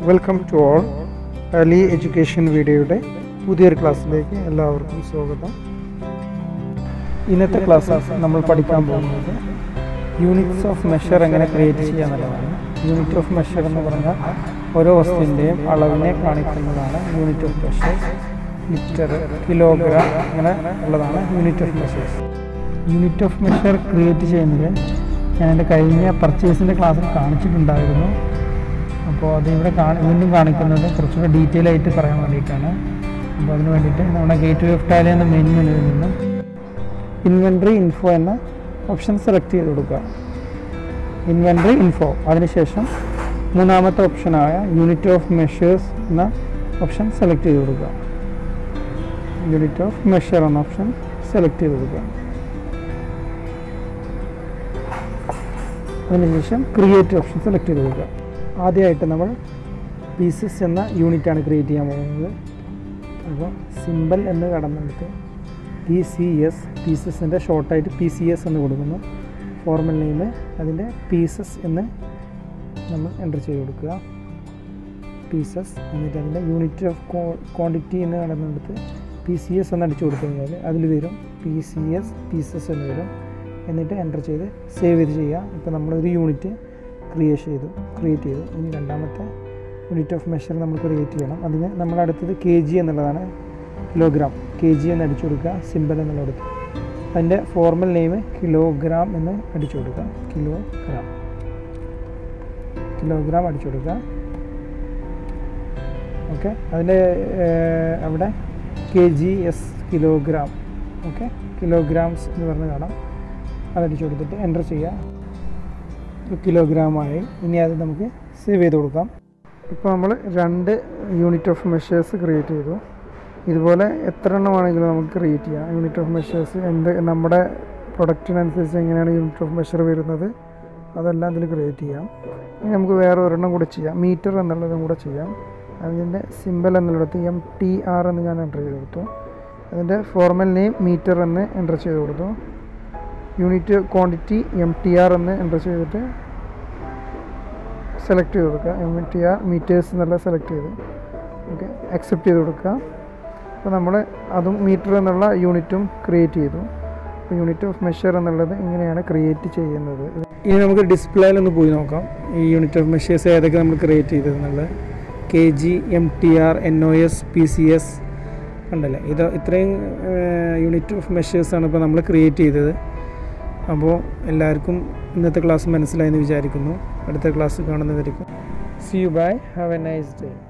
welcome to all Ali education വീഡിയോയുടെ പുതിയൊരു ക്ലാസ്സിലേക്ക് എല്ലാവർക്കും സ്വാഗതം ഇന്നത്തെ ക്ലാസ്സിൽ നമ്മൾ പഠിക്കാൻ പോകുന്നത് യൂണിറ്റ്സ് ഓഫ് മെഷർ എങ്ങനെ ക്രിയേറ്റ് ചെയ്യുക എന്നുള്ളതാണ് യൂണിറ്റ് ഓഫ് മെഷർ എന്ന് പറഞ്ഞാൽ ഓരോ വസ്തുവിൻ്റെയും അളവിനെ കാണിക്കുന്നതാണ് unit of measure litre kilogram അങ്ങനെ ഉള്ളതാണ് unit of measures unit of measure create ചെയ്യുന്നത് ഞാൻ എൻ്റെ കഴിഞ്ഞ പർച്ചേസിൻ്റെ ക്ലാസ്സിൽ കാണിച്ചിട്ടുണ്ടായിരുന്നു അപ്പോൾ അത് ഇവിടെ കാണി വീണ്ടും കാണിക്കുന്നത് കുറച്ചുകൂടെ ഡീറ്റെയിൽ ആയിട്ട് പറയാൻ വേണ്ടിയിട്ടാണ് അപ്പോൾ അതിന് വേണ്ടിയിട്ട് നമ്മുടെ ഗേറ്റ് വേ ഓഫ് ടാലി എന്ന മെയിൻ മെനുവിൽ നിന്നും ഇൻവെൻട്രി ഇൻഫോ എന്ന ഓപ്ഷൻ സെലക്ട് ചെയ്ത് കൊടുക്കുക ഇൻവെൻട്രി ഇൻഫോ അതിനുശേഷം മൂന്നാമത്തെ ഓപ്ഷനായ യൂണിറ്റ് ഓഫ് മെഷേഴ്സ് എന്ന ഓപ്ഷൻ സെലക്ട് ചെയ്ത് കൊടുക്കുക യൂണിറ്റ് ഓഫ് മെഷർ എന്ന ഓപ്ഷൻ സെലക്ട് ചെയ്ത് കൊടുക്കുക അതിനുശേഷം ക്രിയേറ്റ് ഓപ്ഷൻ സെലക്ട് ചെയ്ത് കൊടുക്കുക ആദ്യമായിട്ട് നമ്മൾ പീസസ് എന്ന യൂണിറ്റാണ് ക്രിയേറ്റ് ചെയ്യാൻ പോകുന്നത് അപ്പോൾ സിമ്പിൾ എന്ന് കടന്നെടുത്ത് പി സി എസ് പീസസിൻ്റെ ഷോർട്ടായിട്ട് പി സി എസ് എന്ന് കൊടുക്കുന്നു ഫോർമൽ നെയിം അതിൻ്റെ പീസസ് എന്ന് നമ്മൾ എൻ്റർ ചെയ്ത് കൊടുക്കുക പീസസ് എന്നിട്ട് അതിൻ്റെ യൂണിറ്റ് ഓഫ് ക്വാണ്ടിറ്റി എന്ന് കടന്നെടുത്ത് പി സി എസ് എന്ന് അടിച്ചു കൊടുത്തു കഴിഞ്ഞാൽ അതിൽ വരും പി സി എസ് പീസസ് എന്ന് വരും എന്നിട്ട് എൻ്റർ ചെയ്ത് സേവ് ചെയ്ത് ചെയ്യുക ഇപ്പോൾ നമ്മളൊരു യൂണിറ്റ് ക്രിയേറ്റ് ചെയ്തു ക്രിയേറ്റ് ചെയ്തു ഇനി രണ്ടാമത്തെ യൂണിറ്റ് ഓഫ് മെഷർ നമ്മൾ ക്രിയേറ്റ് ചെയ്യണം അതിന് നമ്മൾ അടുത്തത് കെ ജി എന്നുള്ളതാണ് കിലോഗ്രാം കെ ജി എന്ന് അടിച്ചു കൊടുക്കുക സിമ്പിൾ എന്നുള്ളത് അതിൻ്റെ ഫോർമൽ നെയിം കിലോഗ്രാം എന്ന് അടിച്ചു കൊടുക്കുക കിലോഗ്രാം കിലോഗ്രാം അടിച്ചു കൊടുക്കുക ഓക്കെ അതിൻ്റെ അവിടെ K G S kilogram okay kilograms എന്ന് പറഞ്ഞ് കാണാം അതടിച്ചു കൊടുത്തിട്ട് എൻ്റർ ചെയ്യുക കിലോഗ്രാമായി ഇനി അത് നമുക്ക് സേവ് ചെയ്ത് കൊടുക്കാം ഇപ്പോൾ നമ്മൾ രണ്ട് യൂണിറ്റ് ഓഫ് മെഷേഴ്സ് ക്രിയേറ്റ് ചെയ്തു ഇതുപോലെ എത്ര എണ്ണമാണെങ്കിലും നമുക്ക് ക്രിയേറ്റ് ചെയ്യാം യൂണിറ്റ് ഓഫ് മെഷേഴ്സ് എന്ത് നമ്മുടെ പ്രൊഡക്റ്റിനനുസരിച്ച് എങ്ങനെയാണ് യൂണിറ്റ് ഓഫ് മെഷർ വരുന്നത് അതെല്ലാം ഇതിൽ ക്രിയേറ്റ് ചെയ്യാം ഇനി നമുക്ക് വേറെ ഒരെണ്ണം കൂടെ ചെയ്യാം മീറ്റർ എന്നുള്ളതും കൂടെ ചെയ്യാം അതിൻ്റെ സിമ്പിൾ എന്നുള്ളിടത്ത് എം ടി ആർ എന്ന് ഞാൻ എൻ്റർ ചെയ്ത് കൊടുത്തു അതിൻ്റെ ഫോർമൽ നെയിം മീറ്റർ എന്ന് എൻ്റർ ചെയ്ത് കൊടുത്തു unit quantity M T R എന്ന് എൻ്റർ ചെയ്തിട്ട് സെലക്ട് ചെയ്ത് കൊടുക്കുക എം ടി ആർ മീറ്റേഴ്സ് എന്നുള്ള സെലക്ട് ചെയ്ത് ഓക്കെ അക്സെപ്റ്റ് ചെയ്ത് കൊടുക്കുക അപ്പോൾ നമ്മൾ അതും മീറ്റർ എന്നുള്ള യൂണിറ്റും ക്രിയേറ്റ് ചെയ്തു അപ്പോൾ യൂണിറ്റ് ഓഫ് മെഷർ എന്നുള്ളത് ഇങ്ങനെയാണ് ക്രിയേറ്റ് ചെയ്യുന്നത് ഇനി നമുക്ക് ഡിസ്പ്ലേയിൽ ഒന്ന് പോയി നോക്കാം ഈ യൂണിറ്റ് ഓഫ് മെഷേഴ്സ് ഏതൊക്കെ നമ്മൾ ക്രിയേറ്റ് ചെയ്തത് എന്നുള്ളത് K G M T R N O S P C S ഉണ്ടല്ലേ ഇത് ഇത്രയും യൂണിറ്റ് ഓഫ് മെഷേഴ്സാണ് ഇപ്പോൾ നമ്മൾ ക്രിയേറ്റ് ചെയ്തത് അപ്പോൾ എല്ലാവർക്കും ഇന്നത്തെ ക്ലാസ് മനസ്സിലായെന്ന് വിചാരിക്കുന്നു അടുത്ത ക്ലാസ് കാണുന്നതായിരിക്കും see you bye have a nice day